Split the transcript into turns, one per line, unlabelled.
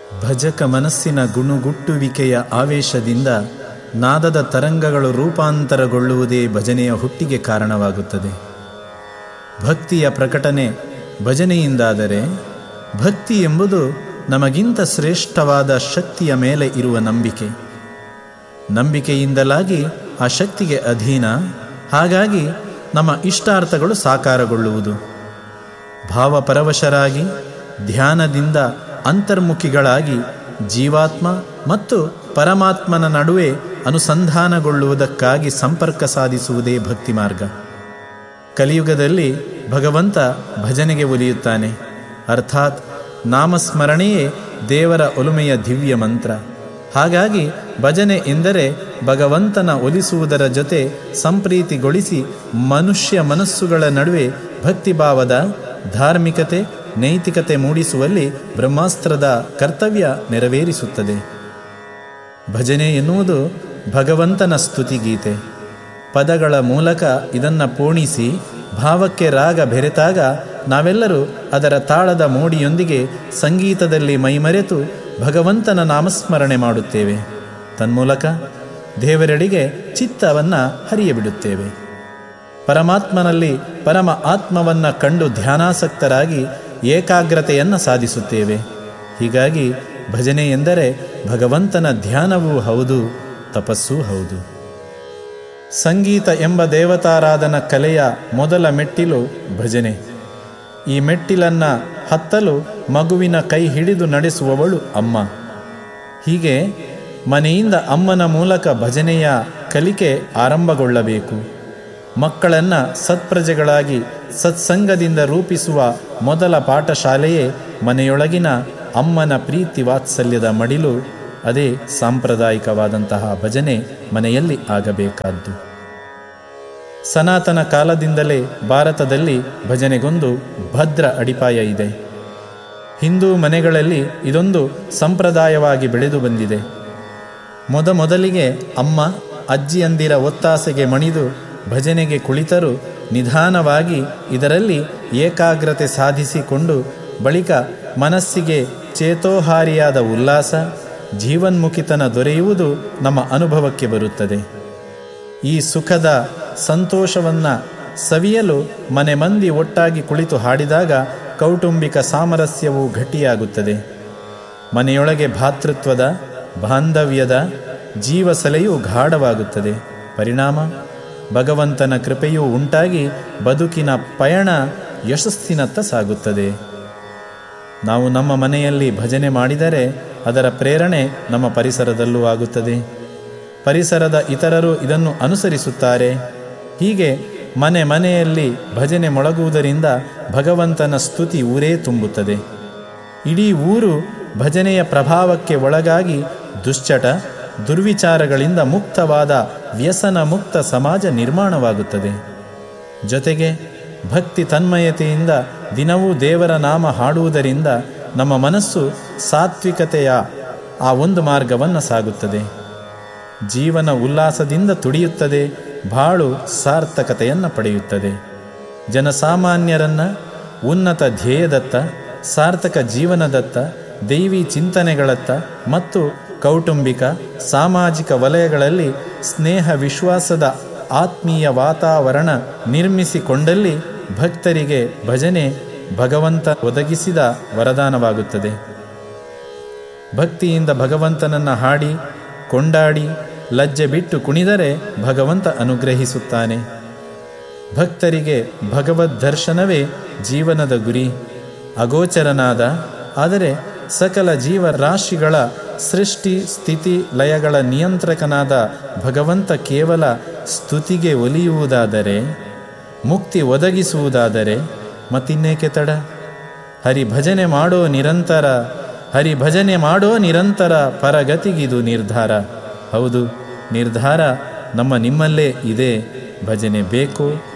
ಭಜಕ ಮನಸ್ಸಿನ ಗುಣುಗುಟ್ಟುವಿಕೆಯ ಆವೇಶದಿಂದ ನಾದದ ತರಂಗಗಳು ರೂಪಾಂತರಗೊಳ್ಳುವುದೇ ಭಜನೆಯ ಹುಟ್ಟಿಗೆ ಕಾರಣವಾಗುತ್ತದೆ ಭಕ್ತಿಯ ಪ್ರಕಟನೆ ಭಜನೆಯಿಂದಾದರೆ ಭಕ್ತಿ ಎಂಬುದು ನಮಗಿಂತ ಶ್ರೇಷ್ಠವಾದ ಶಕ್ತಿಯ ಮೇಲೆ ಇರುವ ನಂಬಿಕೆ ನಂಬಿಕೆಯಿಂದಲಾಗಿ ಆ ಶಕ್ತಿಗೆ ಅಧೀನ ಹಾಗಾಗಿ ನಮ್ಮ ಇಷ್ಟಾರ್ಥಗಳು ಸಾಕಾರಗೊಳ್ಳುವುದು ಭಾವಪರವಶರಾಗಿ ಧ್ಯಾನದಿಂದ ಅಂತರ್ಮುಖಿಗಳಾಗಿ ಜೀವಾತ್ಮ ಮತ್ತು ಪರಮಾತ್ಮನ ನಡುವೆ ಅನುಸಂಧಾನಗೊಳ್ಳುವುದಕ್ಕಾಗಿ ಸಂಪರ್ಕ ಸಾಧಿಸುವುದೇ ಭಕ್ತಿ ಮಾರ್ಗ ಕಲಿಯುಗದಲ್ಲಿ ಭಗವಂತ ಭಜನೆಗೆ ಒಲಿಯುತ್ತಾನೆ ಅರ್ಥಾತ್ ನಾಮಸ್ಮರಣೆಯೇ ದೇವರ ಒಲುಮೆಯ ದಿವ್ಯ ಮಂತ್ರ ಹಾಗಾಗಿ ಭಜನೆ ಎಂದರೆ ಭಗವಂತನ ಒಲಿಸುವುದರ ಜೊತೆ ಸಂಪ್ರೀತಿಗೊಳಿಸಿ ಮನುಷ್ಯ ಮನಸ್ಸುಗಳ ನಡುವೆ ಭಕ್ತಿಭಾವದ ಧಾರ್ಮಿಕತೆ ನೈತಿಕತೆ ಮೂಡಿಸುವಲ್ಲಿ ಬ್ರಹ್ಮಾಸ್ತ್ರದ ಕರ್ತವ್ಯ ನೆರವೇರಿಸುತ್ತದೆ ಭಜನೆ ಎನ್ನುವುದು ಭಗವಂತನ ಸ್ತುತಿಗೀತೆ ಪದಗಳ ಮೂಲಕ ಇದನ್ನು ಪೋಣಿಸಿ ಭಾವಕ್ಕೆ ರಾಗ ಬೆರೆತಾಗ ನಾವೆಲ್ಲರೂ ಅದರ ತಾಳದ ಮೋಡಿಯೊಂದಿಗೆ ಸಂಗೀತದಲ್ಲಿ ಮೈಮರೆತು ಭಗವಂತನ ನಾಮಸ್ಮರಣೆ ಮಾಡುತ್ತೇವೆ ತನ್ಮೂಲಕ ದೇವರೆಡೆಗೆ ಚಿತ್ತವನ್ನು ಹರಿಯಬಿಡುತ್ತೇವೆ ಪರಮಾತ್ಮನಲ್ಲಿ ಪರಮ ಆತ್ಮವನ್ನು ಕಂಡು ಧ್ಯಾನಾಸಕ್ತರಾಗಿ ಏಕಾಗ್ರತೆಯನ್ನು ಸಾಧಿಸುತ್ತೇವೆ ಹೀಗಾಗಿ ಭಜನೆ ಎಂದರೆ ಭಗವಂತನ ಧ್ಯಾನವೂ ಹೌದು ತಪಸ್ಸೂ ಹೌದು ಸಂಗೀತ ಎಂಬ ದೇವತಾರಾಧನ ಕಲೆಯ ಮೊದಲ ಮೆಟ್ಟಿಲು ಭಜನೆ ಈ ಮೆಟ್ಟಿಲನ್ನು ಹತ್ತಲು ಮಗುವಿನ ಕೈ ಹಿಡಿದು ನಡೆಸುವವಳು ಅಮ್ಮ ಹೀಗೆ ಮನೆಯಿಂದ ಅಮ್ಮನ ಮೂಲಕ ಭಜನೆಯ ಕಲಿಕೆ ಆರಂಭಗೊಳ್ಳಬೇಕು ಮಕ್ಕಳನ್ನು ಸತ್ಪ್ರಜೆಗಳಾಗಿ ಸತ್ಸಂಗದಿಂದ ರೂಪಿಸುವ ಮೊದಲ ಪಾಠಶಾಲೆಯೇ ಮನೆಯೊಳಗಿನ ಅಮ್ಮನ ಪ್ರೀತಿ ವಾತ್ಸಲ್ಯದ ಮಡಿಲು ಅದೇ ಸಾಂಪ್ರದಾಯಿಕವಾದಂತಹ ಭಜನೆ ಮನೆಯಲ್ಲಿ ಆಗಬೇಕಾದ್ದು ಸನಾತನ ಕಾಲದಿಂದಲೇ ಭಾರತದಲ್ಲಿ ಭಜನೆಗೊಂದು ಭದ್ರ ಅಡಿಪಾಯ ಇದೆ ಹಿಂದೂ ಮನೆಗಳಲ್ಲಿ ಇದೊಂದು ಸಂಪ್ರದಾಯವಾಗಿ ಬೆಳೆದು ಬಂದಿದೆ ಮೊದಮೊದಲಿಗೆ ಅಮ್ಮ ಅಜ್ಜಿಯಂದಿರ ಒತ್ತಾಸೆಗೆ ಮಣಿದು ಭಜನೆಗೆ ಕುಳಿತರು ನಿಧಾನವಾಗಿ ಇದರಲ್ಲಿ ಏಕಾಗ್ರತೆ ಸಾಧಿಸಿಕೊಂಡು ಬಳಿಕ ಮನಸ್ಸಿಗೆ ಚೇತೋಹಾರಿಯಾದ ಉಲ್ಲಾಸ ಜೀವನ್ಮುಖಿತನ ದೊರೆಯುವುದು ನಮ್ಮ ಅನುಭವಕ್ಕೆ ಬರುತ್ತದೆ ಈ ಸುಖದ ಸಂತೋಷವನ್ನು ಸವಿಯಲು ಮನೆ ಮಂದಿ ಒಟ್ಟಾಗಿ ಕುಳಿತು ಹಾಡಿದಾಗ ಕೌಟುಂಬಿಕ ಸಾಮರಸ್ಯವು ಗಟ್ಟಿಯಾಗುತ್ತದೆ ಮನೆಯೊಳಗೆ ಭಾತೃತ್ವದ ಬಾಂಧವ್ಯದ ಜೀವಸಲೆಯು ಗಾಢವಾಗುತ್ತದೆ ಪರಿಣಾಮ ಭಗವಂತನ ಕೃಪೆಯೂ ಉಂಟಾಗಿ ಬದುಕಿನ ಪಯಣ ಯಶಸ್ಸಿನತ್ತ ಸಾಗುತ್ತದೆ ನಾವು ನಮ್ಮ ಮನೆಯಲ್ಲಿ ಭಜನೆ ಮಾಡಿದರೆ ಅದರ ಪ್ರೇರಣೆ ನಮ್ಮ ಪರಿಸರದಲ್ಲೂ ಆಗುತ್ತದೆ ಪರಿಸರದ ಇತರರು ಇದನ್ನು ಅನುಸರಿಸುತ್ತಾರೆ ಹೀಗೆ ಮನೆ ಮನೆಯಲ್ಲಿ ಭಜನೆ ಮೊಳಗುವುದರಿಂದ ಭಗವಂತನ ಸ್ತುತಿ ಊರೇ ತುಂಬುತ್ತದೆ ಇಡೀ ಊರು ಭಜನೆಯ ಪ್ರಭಾವಕ್ಕೆ ಒಳಗಾಗಿ ದುಶ್ಚಟ ದುರ್ವಿಚಾರಗಳಿಂದ ಮುಕ್ತವಾದ ವ್ಯಸನ ಮುಕ್ತ ಸಮಾಜ ನಿರ್ಮಾಣವಾಗುತ್ತದೆ ಜೊತೆಗೆ ಭಕ್ತಿ ತನ್ಮಯತೆಯಿಂದ ದಿನವೂ ದೇವರ ನಾಮ ಹಾಡುವುದರಿಂದ ನಮ್ಮ ಮನಸ್ಸು ಸಾತ್ವಿಕತೆಯ ಆ ಒಂದು ಮಾರ್ಗವನ್ನು ಸಾಗುತ್ತದೆ ಜೀವನ ಉಲ್ಲಾಸದಿಂದ ತುಡಿಯುತ್ತದೆ ಬಾಳು ಸಾರ್ಥಕತೆಯನ್ನು ಪಡೆಯುತ್ತದೆ ಜನಸಾಮಾನ್ಯರನ್ನು ಉನ್ನತ ಧ್ಯೇಯದತ್ತ ಸಾರ್ಥಕ ಜೀವನದತ್ತ ದೈವಿ ಚಿಂತನೆಗಳತ್ತ ಮತ್ತು ಕೌಟುಂಬಿಕ ಸಾಮಾಜಿಕ ವಲಯಗಳಲ್ಲಿ ಸ್ನೇಹ ವಿಶ್ವಾಸದ ಆತ್ಮೀಯ ವಾತಾವರಣ ನಿರ್ಮಿಸಿಕೊಂಡಲ್ಲಿ ಭಕ್ತರಿಗೆ ಭಜನೆ ಭಗವಂತ ಒದಗಿಸಿದ ವರದಾನವಾಗುತ್ತದೆ ಭಕ್ತಿಯಿಂದ ಭಗವಂತನನ್ನು ಹಾಡಿ ಕೊಂಡಾಡಿ ಲಜ್ಜೆ ಬಿಟ್ಟು ಕುಣಿದರೆ ಭಗವಂತ ಅನುಗ್ರಹಿಸುತ್ತಾನೆ ಭಕ್ತರಿಗೆ ಭಗವದ್ ದರ್ಶನವೇ ಜೀವನದ ಗುರಿ ಅಗೋಚರನಾದ ಆದರೆ ಸಕಲ ಜೀವರಾಶಿಗಳ ಸೃಷ್ಟಿ ಸ್ಥಿತಿ ಲಯಗಳ ನಿಯಂತ್ರಕನಾದ ಭಗವಂತ ಕೇವಲ ಸ್ತುತಿಗೆ ಒಲಿಯುವುದಾದರೆ ಮುಕ್ತಿ ಒದಗಿಸುವುದಾದರೆ ಮತ್ತಿನ್ನೇಕೆ ತಡ ಹರಿಭಜನೆ ಮಾಡೋ ನಿರಂತರ ಹರಿಭಜನೆ ಮಾಡೋ ನಿರಂತರ ಪರಗತಿಗಿದು ನಿರ್ಧಾರ ಹೌದು ನಿರ್ಧಾರ ನಮ್ಮ ನಿಮ್ಮಲ್ಲೇ ಇದೆ ಭಜನೆ ಬೇಕು